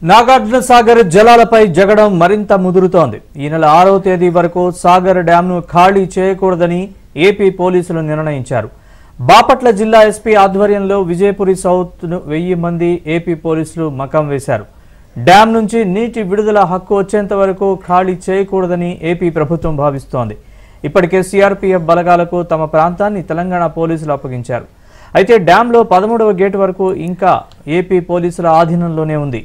నాగార్జున సాగర్ జలాలపై జగడం మరింత ముదురుతోంది ఈ నెల ఆరో తేదీ వరకు సాగర్ డ్యాంను ఖాళీ చేయకూడదని ఏపీ పోలీసులు నిర్ణయించారు బాపట్ల జిల్లా ఎస్పీ ఆధ్వర్యంలో విజయపురి సౌత్ వెయ్యి మంది ఏపీ పోలీసులు మకం వేశారు డ్యాం నుంచి నీటి విడుదల హక్కు వచ్చేంత వరకు ఖాళీ చేయకూడదని ఏపీ ప్రభుత్వం భావిస్తోంది ఇప్పటికే సిఆర్పీఎఫ్ బలగాలకు తమ ప్రాంతాన్ని తెలంగాణ పోలీసులు అప్పగించారు అయితే డ్యాంలో పదమూడవ గేటు వరకు ఇంకా ఏపీ పోలీసుల ఆధీనంలోనే ఉంది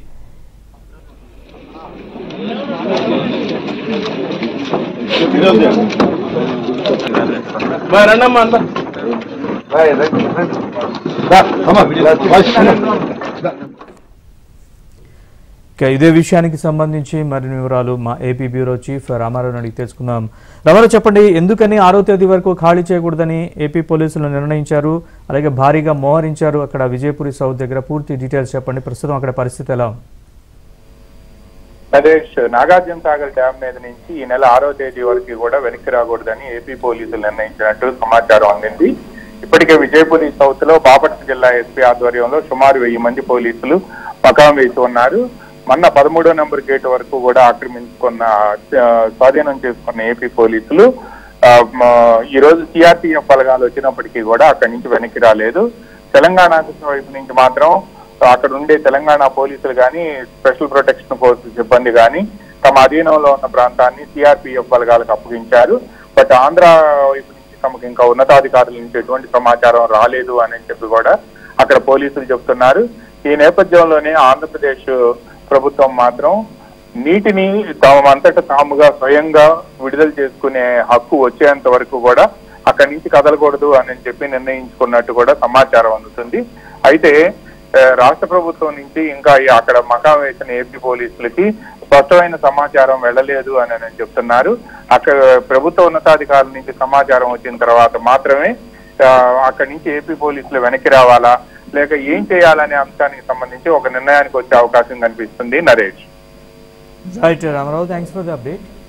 ఇక ఇదే విషయానికి సంబంధించి మరిన్ని వివరాలు మా ఏపీ బ్యూరో చీఫ్ రామారావు అడిగి తెలుసుకుందాం రామారావు చెప్పండి ఎందుకని ఆరో తేదీ వరకు ఖాళీ చేయకూడదని ఏపీ పోలీసులు నిర్ణయించారు అలాగే భారీగా మోహరించారు అక్కడ విజయపురి సౌత్ దగ్గర పూర్తి డీటెయిల్స్ చెప్పండి ప్రస్తుతం అక్కడ పరిస్థితి ఎలా ఉంది నరేష్ నాగార్జున సాగర్ డ్యాం మీద నుంచి ఈ నెల ఆరో తేదీ వరకు కూడా వెనక్కి రాకూడదని ఏపీ పోలీసులు నిర్ణయించినట్టు సమాచారం అందింది ఇప్పటికే విజయపురి సౌత్ లో బాపట్ల జిల్లా ఎస్పీ ఆధ్వర్యంలో సుమారు వెయ్యి మంది పోలీసులు మకాం వేసి ఉన్నారు మొన్న పదమూడో నెంబర్ గేట్ వరకు కూడా ఆక్రమించుకున్న ఆ, స్వాధీనం చేసుకున్న ఏపీ పోలీసులు ఆ, మ- ఈ రోజు సిఆర్పిఎఫ్ బలగాలు వచ్చినప్పటికీ కూడా అక్కడి నుంచి వెనక్కి రాలేదు తెలంగాణ వైపు నుంచి మాత్రం అక్కడ ఉండే తెలంగాణ పోలీసులు కానీ స్పెషల్ ప్రొటెక్షన్ ఫోర్స్ సిబ్బంది కానీ తమ అధీనంలో ఉన్న ప్రాంతాన్ని సిఆర్పిఎఫ్ బలగాలకు అప్పగించారు బట్ ఆంధ్ర వైపు నుంచి తమకు ఇంకా ఉన్నతాధికారుల నుంచి ఎటువంటి సమాచారం రాలేదు అని చెప్పి కూడా అక్కడ పోలీసులు చెప్తున్నారు ఈ నేపథ్యంలోనే ఆంధ్రప్రదేశ్ ప్రభుత్వం మాత్రం నీటిని తమంతట తాముగా స్వయంగా విడుదల చేసుకునే హక్కు వచ్చేంత వరకు కూడా అక్కడి నుంచి కదలకూడదు అని చెప్పి నిర్ణయించుకున్నట్టు కూడా సమాచారం అందుతుంది అయితే ఆ, రాష్ట్ర ప్రభుత్వం నుంచి ఇంకా ఈ అక్కడ మకాం వేసిన ఏపీ పోలీసులకి స్పష్టమైన సమాచారం వెళ్ళలేదు అని అని చెప్తున్నారు అక్కడ ప్రభుత్వ ఉన్నతాధికారుల నుంచి సమాచారం వచ్చిన తర్వాత మాత్రమే ఆ, అక్కడి నుంచి ఏపీ పోలీసులు వెనక్కి రావాలా లేక ఏం చేయాలనే అంశానికి సంబంధించి ఒక నిర్ణయానికి వచ్చే అవకాశం కనిపిస్తుంది Naresh right Ramarao thanks for the update